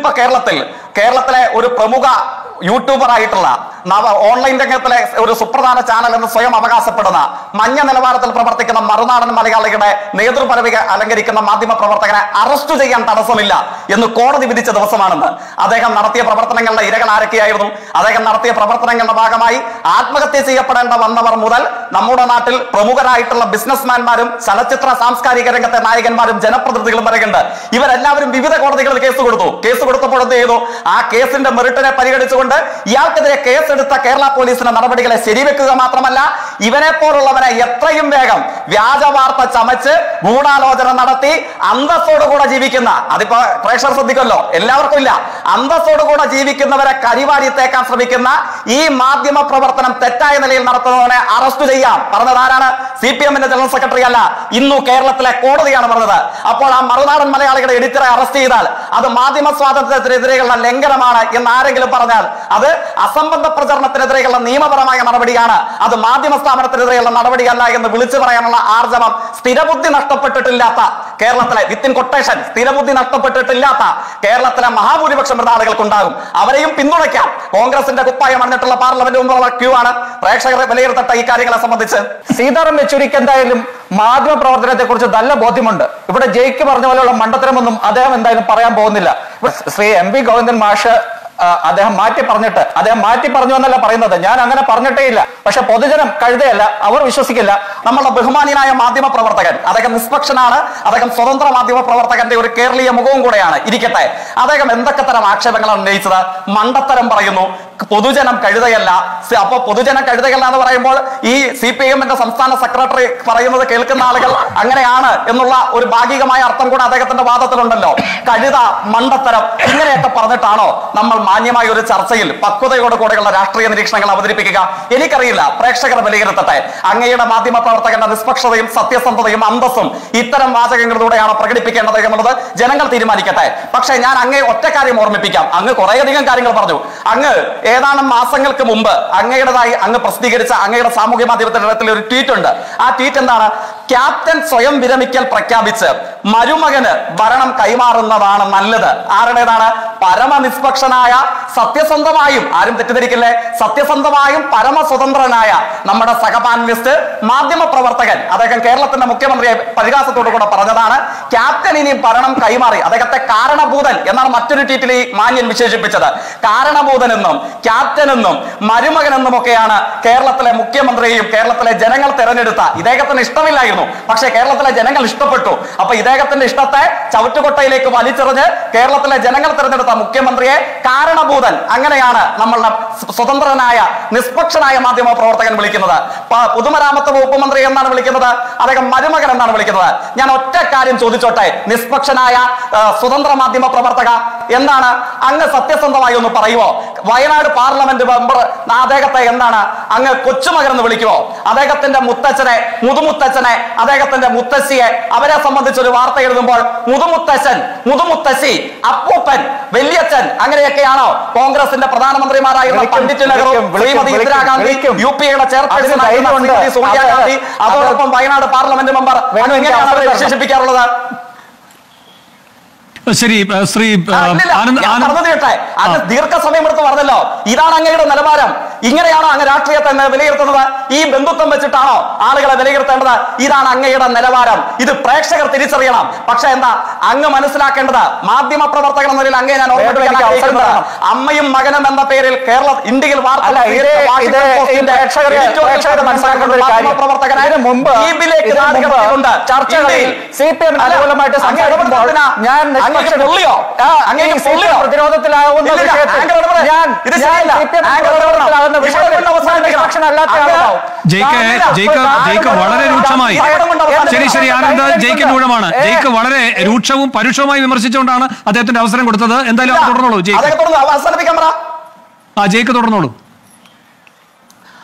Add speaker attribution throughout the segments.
Speaker 1: ഇന്നിപ്പോ കേരളത്തിൽ കേരളത്തിലെ ഒരു പ്രമുഖ യൂട്യൂബർ ആയിട്ടുള്ള നവ ഓൺലൈൻ രംഗത്തിലെ ഒരു സുപ്രധാന ചാനൽ എന്ന് സ്വയം അവകാശപ്പെടുന്ന മഞ്ഞ നിലവാരത്തിൽ പ്രവർത്തിക്കുന്ന മറുനാടൻ മലയാളികളുടെ നേതൃപദവി അലങ്കരിക്കുന്ന മാധ്യമ പ്രവർത്തകനെ അറസ്റ്റ് ചെയ്യാൻ തടസ്സമില്ല എന്ന് കോടതി വിധിച്ച ദിവസമാണെന്ന് അദ്ദേഹം നടത്തിയ പ്രവർത്തനങ്ങളുടെ ഇരകൾ ആരൊക്കെയായിരുന്നു അദ്ദേഹം നടത്തിയ പ്രവർത്തനങ്ങളുടെ ഭാഗമായി ആത്മഹത്യ ചെയ്യപ്പെടേണ്ട വന്നവർ മുതൽ നമ്മുടെ നാട്ടിൽ പ്രമുഖരായിട്ടുള്ള ബിസിനസ്മാൻമാരും ചലച്ചിത്ര സാംസ്കാരിക രംഗത്തെ നായകന്മാരും ജനപ്രതിനിധികളും വരെയുണ്ട് ഇവരെല്ലാവരും വിവിധ കോടതികളിൽ കേസ് കൊടുത്തു കേസ് കൊടുത്തപ്പോൾ എന്ത് ചെയ്തു ആ കേസിന്റെ മെറിറ്റിനെ പരിഗണിച്ചുകൊണ്ട് ഇയാൾക്കെതിരെ കേസെടുത്ത കേരള പോലീസിന്റെ നടപടികളെ ശരിവെക്കുക മാത്രമല്ല ഇവനെ പോലുള്ളവനെ എത്രയും വേഗം വ്യാജ വാർത്ത ചമച്ച് ഗൂഢാലോചന നടത്തി അന്തസ്സോടുകൂടെ ജീവിക്കുന്ന അതിപ്പോ പ്രേക്ഷകർ ശ്രദ്ധിക്കുമല്ലോ എല്ലാവർക്കും ഇല്ല അന്തസ്സോടുകൂടെ ജീവിക്കുന്നവരെ കരിവാരി തേക്കാൻ ശ്രമിക്കുന്ന ഈ മാധ്യമ പ്രവർത്തനം തെറ്റായ നിലയിൽ നടത്തുന്നവനെ അറസ്റ്റ് ചെയ്യാം പറഞ്ഞത് ആരാണ് സി പി എമ്മിന്റെ ജനറൽ സെക്രട്ടറി അല്ല ഇന്നു കേരളത്തിലെ കോടതിയാണ് പറഞ്ഞത് അപ്പോൾ ആ മറുനാടൻ മലയാളികളുടെ എഡിറ്ററെ അറസ്റ്റ് ചെയ്താൽ അത് മാധ്യമ സ്വാതന്ത്ര്യത്തിനെതിരെയുള്ള ലംഘനമാണ് എന്ന് ആരെങ്കിലും പറഞ്ഞാൽ അത് അസംബന്ധ പ്രചരണത്തിനെതിരെയുള്ള നിയമപരമായ നടപടിയാണ് അത് മാധ്യമ സ്ഥാപനത്തിനെതിരെയുള്ള നടപടിയല്ല എന്ന് വിളിച്ചു പറയാനുള്ള ആർജവം സ്ഥിരബുദ്ധി നഷ്ടപ്പെട്ടിട്ടില്ലാത്ത കേരളത്തിലെ വിത്തിൻ കൊട്ടേഷൻ സ്ഥിരബുദ്ധി നഷ്ടപ്പെട്ടിട്ടില്ലാത്ത കേരളത്തിലെ മഹാഭൂരിപക്ഷം വരുന്ന ആളുകൾക്കുണ്ടാകും അവരെയും പിന്തുണയ്ക്കാം കോൺഗ്രസിന്റെ കുപ്പായം അണിഞ്ഞിട്ടുള്ള പാർലമെന്റ് മുമ്പുള്ള ക്യൂ ആണ് പ്രേക്ഷകരെ വിലയിരുത്തട്ടെ ഈ കാര്യങ്ങളെ സംബന്ധിച്ച്
Speaker 2: സീതാറാം യെച്ചൂരിക്ക് എന്തായാലും മാധ്യമ പ്രവർത്തനത്തെ കുറിച്ച് നല്ല ബോധ്യമുണ്ട് ഇവിടെ ജയിക്ക് പറഞ്ഞ പോലെയുള്ള മണ്ടത്തരമൊന്നും അദ്ദേഹം എന്തായാലും പറയാൻ പോകുന്നില്ല ഇവിടെ ശ്രീ എം വി ഗോവിന്ദൻ മാഷ് ആ, അദ്ദേഹം മാറ്റി പറഞ്ഞിട്ട് അദ്ദേഹം മാറ്റി പറഞ്ഞു എന്നല്ല പറയുന്നത് ഞാൻ അങ്ങനെ പറഞ്ഞിട്ടേ ഇല്ല പക്ഷെ പൊതുജനം കഴുതയല്ല അവർ വിശ്വസിക്കില്ല
Speaker 1: നമ്മളുടെ ബഹുമാനീയനായ മാധ്യമ പ്രവർത്തകൻ അദ്ദേഹം നിഷ്പക്ഷനാണ് അദ്ദേഹം സ്വതന്ത്ര മാധ്യമ പ്രവർത്തകന്റെ ഒരു കേരളീയ മുഖവും കൂടെയാണ് ഇരിക്കട്ടെ അദ്ദേഹം എന്തൊക്കെ തരം ആക്ഷേപങ്ങളാണ് ഉന്നയിച്ചത് മണ്ടത്തരം പറയുന്നു പൊതുജനം കഴുതയല്ല സി- അപ്പൊ പൊതുജനം കഴുതയല്ല എന്ന് പറയുമ്പോൾ ഈ സി പി എമ്മിന്റെ സംസ്ഥാന സെക്രട്ടറി പറയുന്നത് കേൾക്കുന്ന ആളുകൾ അങ്ങനെയാണ് എന്നുള്ള ഒരു ഭാഗികമായ അർത്ഥം കൂടെ അദ്ദേഹത്തിന്റെ വാദത്തിലുണ്ടല്ലോ കഴുത മണ്ടത്തരം ഇങ്ങനെയൊക്കെ പറഞ്ഞിട്ടാണോ നമ്മൾ മാന്യമായ ഒരു ചർച്ചയിൽ പക്വതയോട് കൂടെയുള്ള രാഷ്ട്രീയ നിരീക്ഷണങ്ങൾ അവതരിപ്പിക്കുക എനിക്കറിയില്ല പ്രേക്ഷകർ വിലയിരുത്തട്ടെ അങ്ങയുടെ മാധ്യമ പ്രവർത്തകന്റെ നിഷ്പക്ഷതയും സത്യസന്ധതയും അന്തസ്സും ഇത്തരം വാചകങ്ങളിലൂടെയാണ് പ്രകടിപ്പിക്കേണ്ടത് എന്നുള്ളത് ജനങ്ങൾ തീരുമാനിക്കട്ടെ പക്ഷേ ഞാൻ അങ്ങേ ഒറ്റ കാര്യം ഓർമ്മിപ്പിക്കാം അങ്ങ് കുറേയധികം കാര്യങ്ങൾ പറഞ്ഞു അങ്ങ് ഏതാനും മാസങ്ങൾക്ക് മുമ്പ് അങ്ങയുടേതായി അങ്ങ് പ്രസിദ്ധീകരിച്ച അങ്ങയുടെ സാമൂഹ്യ മാധ്യമത്തിന്റെ ഇടത്തിൽ ഒരു ട്വീറ്റ് ഉണ്ട് ആ ട്വീറ്റ് എന്താണ് ക്യാപ്റ്റൻ സ്വയം വിരമിക്കൽ പ്രഖ്യാപിച്ച് മരുമകന് ഭരണം കൈമാറുന്നതാണ് നല്ലത് ആരുടേതാണ് പരമനിഷ്പക്ഷനായ സത്യസന്ധമായും ആരും തെറ്റിദ്ധരിക്കില്ലേ സത്യസന്ധമായും പരമസ്വതന്ത്രനായ നമ്മുടെ സഹപാനലിസ്റ്റ് മാധ്യമ പ്രവർത്തകൻ അദ്ദേഹം കേരളത്തിന്റെ മുഖ്യമന്ത്രിയെ പരിഹാസത്തോടു കൂടെ പറഞ്ഞതാണ് ക്യാപ്റ്റൻ ഇനി ഭരണം കൈമാറി അദ്ദേഹത്തെ കാരണഭൂതൻ എന്നാണ് മറ്റൊരു ട്വീറ്റിൽ ഈ മാന്യൻ വിശേഷിപ്പിച്ചത് കാരണഭൂതൻ എന്നും ക്യാപ്റ്റൻ എന്നും മരുമകൻ എന്നും ഒക്കെയാണ് കേരളത്തിലെ മുഖ്യമന്ത്രിയെയും കേരളത്തിലെ ജനങ്ങൾ തെരഞ്ഞെടുത്ത ഇദ്ദേഹത്തിന് ഇഷ്ടമില്ലായിരുന്നു പക്ഷേ കേരളത്തിലെ ജനങ്ങൾ ഇഷ്ടപ്പെട്ടു അപ്പൊ ഇദ്ദേഹത്തിന്റെ ഇഷ്ടത്തെ ചവിറ്റുകൊട്ടയിലേക്ക് വലിച്ചെറിഞ്ഞ് കേരളത്തിലെ ജനങ്ങൾ തെരഞ്ഞെടുത്ത മുഖ്യമന്ത്രിയെ കാരണഭൂതൻ അങ്ങനെയാണ് നമ്മളുടെ സ്വ- സ്വതന്ത്രനായ നിഷ്പക്ഷനായ മാധ്യമ പ്രവർത്തകൻ വിളിക്കുന്നത് പ- പൊതുമരാമത്ത് വകുപ്പ് മന്ത്രി എന്നാണ് വിളിക്കുന്നത് അദ്ദേഹം മരുമകൻ എന്നാണ് വിളിക്കുന്നത് ഞാൻ ഒറ്റ കാര്യം ചോദിച്ചോട്ടെ നിഷ്പക്ഷനായ ആ, സ്വതന്ത്ര മാധ്യമ പ്രവർത്തക എന്താണ് അങ്ങ് സത്യസന്ധമായി ഒന്ന് പറയുമോ വയനാട് പാർലമെന്റ് മെമ്പർ അദ്ദേഹത്തെ എന്താണ് അങ്ങ് കൊച്ചുമകൻ എന്ന് വിളിക്കുമോ അദ്ദേഹത്തിന്റെ മുത്തച്ഛനെ മുതുമുത്തച്ഛനെ അദ്ദേഹത്തിന്റെ മുത്തശ്ശിയെ അവരെ സംബന്ധിച്ച് ഒരു വാർത്ത എഴുതുമ്പോൾ മുതുമുത്തച്ഛൻ മുതുമുത്തശ്ശി അപ്പൂപ്പൻ വലിയച്ഛൻ അങ്ങനെയൊക്കെയാണോ കോൺഗ്രസിന്റെ പ്രധാനമന്ത്രിമാരായിരുന്ന
Speaker 2: വിളിക്കും,
Speaker 1: പണ്ഡിറ്റ് നെഹ്റു
Speaker 2: വിളിക്കും, വിളിക്കും,
Speaker 1: ശ്രീമതി ഇന്ദിരാഗാന്ധി
Speaker 2: വിളിക്കും.
Speaker 1: യു പിയുടെ ചെയർപേഴ്സൺ
Speaker 2: അതിന്
Speaker 1: ആയിരുന്ന
Speaker 2: ധൈര്യമുണ്ട്.
Speaker 1: ശ്രീമതി സോണിയാഗാന്ധി
Speaker 2: അത്
Speaker 1: അതോടൊപ്പം വയനാട് പാർലമെന്റ് മെമ്പർ
Speaker 2: വേണു, എനിക്ക്
Speaker 1: എങ്ങനെയാണ് അവരെ
Speaker 2: അവസരം തരണം.
Speaker 1: വിശേഷിപ്പിക്കാറുള്ളത്
Speaker 3: ശരി ആ, ശ്രീ ആ,
Speaker 1: ആ, ഇല്ലില്ല,
Speaker 3: ആനന്ദ്
Speaker 1: ഞാൻ
Speaker 3: ആനന്ദ്
Speaker 1: പറഞ്ഞത് കേട്ടെ അങ്ങ് ദീർഘസമയം എടുത്ത് പറഞ്ഞല്ലോ ഇതാണ് അങ്ങയുടെ നിലവാരം ഇങ്ങനെയാണോ അങ്ങ് രാഷ്ട്രീയത്തെ നെ- വിലയിരുത്തുന്നത് ഈ ബന്ധുത്വം വെച്ചിട്ടാണോ ആളുകളെ വിലയിരുത്തേണ്ടത് ഇതാണ് അങ്ങയുടെ നിലവാരം ഇത് പ്രേക്ഷകർ തിരിച്ചറിയണം പക്ഷെ എന്താ അങ്ങ് മനസ്സിലാക്കേണ്ടത് മാധ്യമ പ്രവർത്തകൻ എന്ന നിലയിൽ അങ്ങേ ഞാൻ ഓർമ്മിപ്പിക്കാൻ
Speaker 2: എനിക്ക് അവസരം
Speaker 1: ആഗ്രഹിക്കുന്നത്
Speaker 2: തരണം.
Speaker 1: അമ്മയും മകനും എന്ന പേരിൽ കേരള ഇന്ത്യയിൽ വാർത്ത
Speaker 2: അല്ല, ഇത്
Speaker 1: പ്രസിദ്ധീകരിച്ച
Speaker 2: ഇത്
Speaker 1: വാഷിംഗ്ടൺ
Speaker 2: ഈ
Speaker 1: പോസ്റ്റിന്റെ
Speaker 2: പ്രേക്ഷകരെ-
Speaker 1: editorial
Speaker 2: പ്രേക്ഷകരെ മനസ്സിലാക്കേണ്ട ഒരു കാര്യം.
Speaker 1: മാധ്യമപ്രവർത്തകനെ
Speaker 2: ഇതിന് മുമ്പ്
Speaker 1: ദ്വീപിലേക്ക്
Speaker 2: ഇതിന് മുമ്പ്
Speaker 1: നാടുകടത്തിയിട്ടുണ്ട്.
Speaker 2: ചർച്ചകളിൽ
Speaker 1: ഇന്ത്യയിൽ.
Speaker 2: CPM ന്
Speaker 1: അല്ല,
Speaker 2: അനുകൂലമായിട്ട്
Speaker 1: അങ്ങ്
Speaker 2: സംസാരിക്കുമ്പോൾ
Speaker 1: ഇടപെടുന്നതിനാ?
Speaker 2: ഞാൻ
Speaker 1: അങ്ങേക്ക്
Speaker 2: നിഷ്പക്ഷ-
Speaker 1: പൊള്ളിയോ?
Speaker 2: ആ,
Speaker 1: അങ്ങേക്ക്
Speaker 2: ഈ CPM
Speaker 1: പൊള്ളിയോ?
Speaker 2: പ്രതിരോധത്തിലാവുന്ന
Speaker 1: ഇല്ലില്ല,
Speaker 2: വിഷയത്തിൽ
Speaker 1: ആങ്കർ ഇടപെടൽ.
Speaker 2: ഞാൻ
Speaker 1: ഇത്
Speaker 2: ഞാൻ
Speaker 1: ശരിയല്ല.
Speaker 2: CPM
Speaker 1: ആങ്കർ
Speaker 2: പ്രതിരോധത്തിലാവുന്ന
Speaker 1: ഇടപെടൽ.
Speaker 2: വിഷയത്തിൽ
Speaker 1: ഇവിടെ അവസാനിപ്പിക്കണം.
Speaker 2: നിഷ്പക്ഷനല്ലാത്ത
Speaker 1: അങ്ങ്
Speaker 2: ആളാവും.
Speaker 3: ജയിക്ക്
Speaker 1: ഞാൻ
Speaker 3: ജയിക്ക്
Speaker 1: ഇല്ല.
Speaker 3: ജയിക്ക് വളരെ രൂക്ഷമായി ശരി ശരി ആനന്ദ് ജയിക്ക് മൂലമാണ് ജയിക്ക് വളരെ രൂക്ഷവും പരുഷവുമായി വിമർശിച്ചുകൊണ്ടാണ് അദ്ദേഹത്തിന്റെ അവസരം കൊടുത്തത് എന്തായാലും അത് തുടർന്നോളൂ ജയിക്ക്
Speaker 1: അതൊക്കെ തുടർന്ന് അവസാനിപ്പിക്കാൻ പറ
Speaker 3: ആ ജയിക്ക് തുടർന്നോളൂ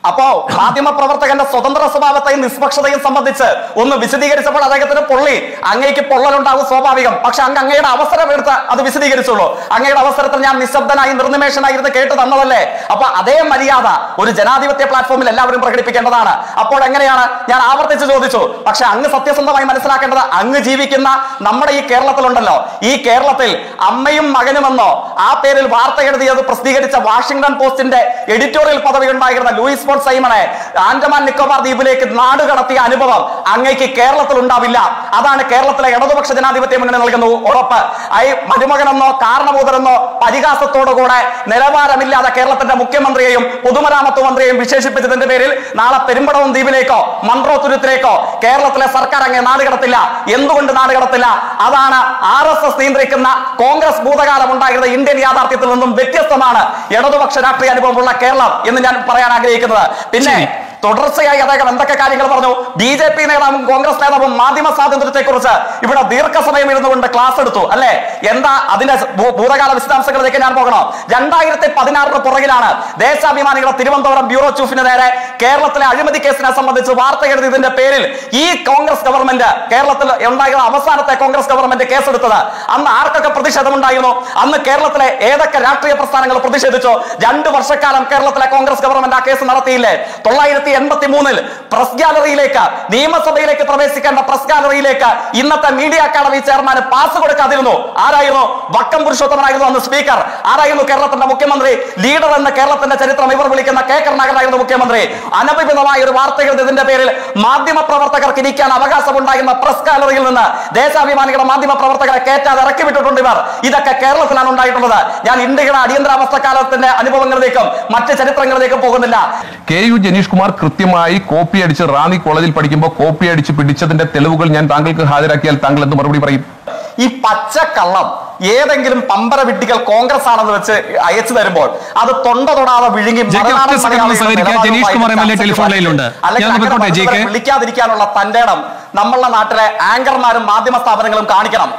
Speaker 1: അപ്പോ മാധ്യമ പ്രവർത്തകന്റെ സ്വതന്ത്ര സ്വഭാവത്തെയും നിഷ്പക്ഷതയും സംബന്ധിച്ച് ഒന്ന് വിശദീകരിച്ചപ്പോൾ അദ്ദേഹത്തിന് പൊള്ളി അങ്ങേക്ക് പൊള്ളലുണ്ടാകും സ്വാഭാവികം പക്ഷെ അങ്ങ് അങ്ങയുടെ അവസരം എടുത്ത് അത് വിശദീകരിച്ചുള്ളൂ അങ്ങയുടെ അവസരത്തിൽ ഞാൻ നിശബ്ദനായി നിർനിമേഷനായിരുന്നു കേട്ട് തന്നതല്ലേ അപ്പൊ അതേ മര്യാദ ഒരു ജനാധിപത്യ പ്ലാറ്റ്ഫോമിൽ എല്ലാവരും പ്രകടിപ്പിക്കേണ്ടതാണ് അപ്പോൾ എങ്ങനെയാണ് ഞാൻ ആവർത്തിച്ച് ചോദിച്ചു പക്ഷെ അങ്ങ് സത്യസന്ധമായി മനസ്സിലാക്കേണ്ടത് അങ്ങ് ജീവിക്കുന്ന നമ്മുടെ ഈ കേരളത്തിലുണ്ടല്ലോ ഈ കേരളത്തിൽ അമ്മയും മകനുമെന്നോ ആ പേരിൽ വാർത്ത എഴുതിയത് പ്രസിദ്ധീകരിച്ച വാഷിംഗ്ടൺ പോസ്റ്റിന്റെ എഡിറ്റോറിയൽ പദവി ഉണ്ടായിരുന്ന ലൂയിസ് ഫോൺ സൈമണെ ആൻഡമാൻ നിക്കോബാർ ദ്വീപിലേക്ക് നാട് കടത്തിയ അനുഭവം അങ്ങേക്ക് കേരളത്തിൽ ഉണ്ടാവില്ല അതാണ് കേരളത്തിലെ ഇടതുപക്ഷ ജനാധിപത്യ മുന്നണി നൽകുന്ന ഉറപ്പ് ഐ മരുമകനെന്നോ കാരണബോധനെന്നോ പരിഹാസത്തോടുകൂടെ നിലവാരമില്ലാതെ കേരളത്തിന്റെ മുഖ്യമന്ത്രിയെയും പൊതുമരാമത്ത് മന്ത്രിയെയും വിശേഷിപ്പിച്ചതിന്റെ പേരിൽ നാളെ പെരുമ്പടവും ദ്വീപിലേക്കോ മൺട്രോ തുരുത്തിലേക്കോ കേരളത്തിലെ സർക്കാർ അങ്ങ് നാട് കടത്തില്ല എന്തുകൊണ്ട് നാട് കടത്തില്ല അതാണ് ആർ എസ് എസ് നിയന്ത്രിക്കുന്ന കോൺഗ്രസ് ഭൂതകാലം ഉണ്ടായിരുന്ന ഇന്ത്യൻ യാഥാർത്ഥ്യത്തിൽ നിന്നും വ്യത്യസ്തമാണ് ഇടതുപക്ഷ രാഷ്ട്രീയ അനുഭവമുള്ള കേരളം എന്ന് ഞാൻ പറയാൻ ആഗ്രഹിക്കുന്നത് പിന്നെ
Speaker 3: ശരി.
Speaker 1: തുടർച്ചയായി അദ്ദേഹം എന്തൊക്കെ കാര്യങ്ങൾ പറഞ്ഞു ബി ജെ പി നേതാവും കോൺഗ്രസ് നേതാവും മാധ്യമ സ്വാതന്ത്ര്യത്തെ കുറിച്ച് ഇവിടെ ദീർഘസമയം ഇരുന്നുകൊണ്ട് ക്ലാസ് എടുത്തു അല്ലെ എന്താ അതിന്റെ ഭൂ- ഭൂതകാല വിശദാംശങ്ങളിലേക്ക് ഞാൻ പോകണോ രണ്ടായിരത്തി പതിനാറിന് പുറകിലാണ് ദേശാഭിമാനികളുടെ തിരുവനന്തപുരം ബ്യൂറോ ചീഫിന് നേരെ കേരളത്തിലെ അഴിമതി കേസിനെ സംബന്ധിച്ച് വാർത്ത എഴുതിയതിന്റെ പേരിൽ ഈ കോൺഗ്രസ് ഗവൺമെന്റ് കേരളത്തിൽ ഉണ്ടായിരുന്ന അവസാനത്തെ കോൺഗ്രസ് ഗവൺമെന്റ് കേസെടുത്തത് അന്ന് ആർക്കൊക്കെ പ്രതിഷേധമുണ്ടായിരുന്നു അന്ന് കേരളത്തിലെ ഏതൊക്കെ രാഷ്ട്രീയ പ്രസ്ഥാനങ്ങൾ പ്രതിഷേധിച്ചോ രണ്ടു വർഷക്കാലം കേരളത്തിലെ കോൺഗ്രസ് ഗവൺമെന്റ് ആ കേസ് നടത്തിയില്ലേ തൊള്ളായിരത്തി എൺപത്തി മൂന്നിൽ പ്രസ് ഗാലറിയിലേക്ക് നിയമസഭയിലേക്ക് പ്രവേശിക്കേണ്ട പ്രസ് ഗാലറിയിലേക്ക് ഇന്നത്തെ മീഡിയ അക്കാദമി ചെയർമാൻ പാസ് കൊടുക്കാതിരുന്നു ആരായിരുന്നു വക്കം പുരുഷോത്തമനായിരുന്നു അന്ന് സ്പീക്കർ ആരായിരുന്നു കേരളത്തിന്റെ മുഖ്യമന്ത്രി ലീഡർ എന്ന കേരളത്തിന്റെ ചരിത്രം ഇവർ വിളിക്കുന്ന കെ കരുണാകരനായിരുന്നു മുഖ്യമന്ത്രി അനഭിമിതമായ ഒരു വാർത്ത എഴുതിയതിന്റെ പേരിൽ മാധ്യമ പ്രവർത്തകർക്ക് ഇരിക്കാൻ അവകാശമുണ്ടായിരുന്ന പ്രസ് ഗാലറിയിൽ നിന്ന് ദേശാഭിമാനികളുടെ മാധ്യമ പ്രവർത്തകരെ കയറ്റാതെ ഇറക്കി വിട്ടിട്ടുണ്ട് ഇവർ ഇതൊക്കെ കേരളത്തിലാണ് ഉണ്ടായിട്ടുള്ളത് ഞാൻ ഇന്ത്യയുടെ അടിയന്തരാവസ്ഥ കാലത്തിന്റെ അനുഭവങ്ങളിലേക്കും മറ്റ് ചരിത്രങ്ങളിലേക്കും പോകുന്നില്ല
Speaker 4: കെ യു ജനീഷ് കുമാർ കൃത്യമായി കോപ്പി അടിച്ച് റാന്നി കോളേജിൽ പഠിക്കുമ്പോൾ കോപ്പി അടിച്ച് പിടിച്ചതിന്റെ തെളിവുകൾ ഞാൻ താങ്കൾക്ക് ഹാജരാക്കിയാൽ താങ്കൾ എന്ത് മറുപടി പറയും
Speaker 1: ഈ പച്ചക്കള്ളം ഏതെങ്കിലും പമ്പര വിഡ്ഢികൾ കോൺഗ്രസ് ആണെന്ന് വെച്ച് അയച്ചു തരുമ്പോൾ അത് തൊണ്ട തൊടാതെ വിഴുങ്ങി
Speaker 3: ജെ കെ,
Speaker 1: മറുനാടൻ
Speaker 3: ഒറ്റ സെക്കൻഡ് ഒന്ന്
Speaker 1: മലയാളികളുടെ
Speaker 3: സഹകരിക്കാം.
Speaker 1: നിലപാടുമായി
Speaker 3: Janeesh Kumar M L A
Speaker 1: ചർച്ചയ്ക്ക്
Speaker 3: ടെലിഫോൺ ലൈനിലുണ്ട്.
Speaker 1: അല്ലെങ്കിൽ
Speaker 3: ഞാൻ
Speaker 1: അങ്ങനെ
Speaker 3: പോയിക്കോട്ടെ, ജെ കെ.
Speaker 1: മനുഷ്യരെ വിളിക്കാതിരിക്കാനുള്ള തന്റെ ഇടം നമ്മളുടെ നാട്ടിലെ ആങ്കർമാരും മാധ്യമ സ്ഥാപനങ്ങളും കാണിക്കണം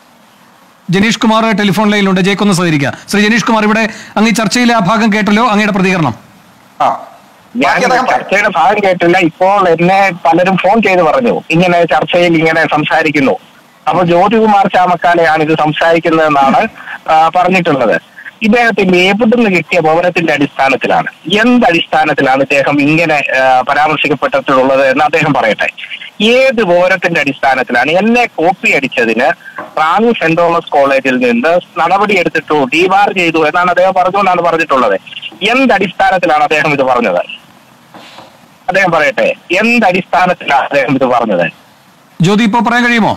Speaker 3: ജനീഷ് കുമാർ ടെലിഫോൺ ലൈനിലുണ്ട് ജയിക്കൊന്ന് സഹകരിക്കുക ശ്രീ ജനീഷ് കുമാർ ഇവിടെ അങ്ങ് ഈ ചർച്ചയിലെ ആ ഭാഗം കേട്ടല്ലോ അങ്ങയുടെ പ്രതികരണം
Speaker 1: ആ.
Speaker 5: ഞാൻ
Speaker 1: ബാക്കി അദ്ദേഹം പറയും.
Speaker 5: ചർച്ചയുടെ ഭാഗം കേട്ടില്ല ഇപ്പോൾ എന്നെ പലരും ഫോൺ ചെയ്ത് പറഞ്ഞു ഇങ്ങനെ ചർച്ചയിൽ ഇങ്ങനെ സംസാരിക്കുന്നു അപ്പൊ ജ്യോതികുമാർ ചാമക്കാലയാണ് ഇത് സംസാരിക്കുന്നതെന്നാണ് ആ, പറഞ്ഞിട്ടുള്ളത് ഇദ്ദേഹത്തിന്റെ എവിടുന്ന് കിട്ടിയ ഭവനത്തിന്റെ അടിസ്ഥാനത്തിലാണ് എന്ത് അടിസ്ഥാനത്തിലാണ് ഇദ്ദേഹം ഇങ്ങനെ ആ, പരാമർശിക്കപ്പെട്ടിട്ടുള്ളത് എന്ന് അദ്ദേഹം പറയട്ടെ ഏത് വിവരത്തിന്റെ അടിസ്ഥാനത്തിലാണ് എന്നെ കോപ്പി അടിച്ചതിന് റാന്നി സെന്റ് തോമസ് കോളേജിൽ നിന്ന് നടപടി എടുത്തിട്ടു ഡീവാർ ചെയ്തു എന്നാണ് അദ്ദേഹം പറഞ്ഞുകൊണ്ടാണ് പറഞ്ഞിട്ടുള്ളത് എന്ത് അടിസ്ഥാനത്തിലാണ് അദ്ദേഹം ഇത് പറഞ്ഞത് അദ്ദേഹം പറയട്ടെ എന്ത് അടിസ്ഥാനത്തിലാണ് അദ്ദേഹം ഇത് പറഞ്ഞത്
Speaker 3: ജ്യോതി ഇപ്പോ പറയാൻ കഴിയുമോ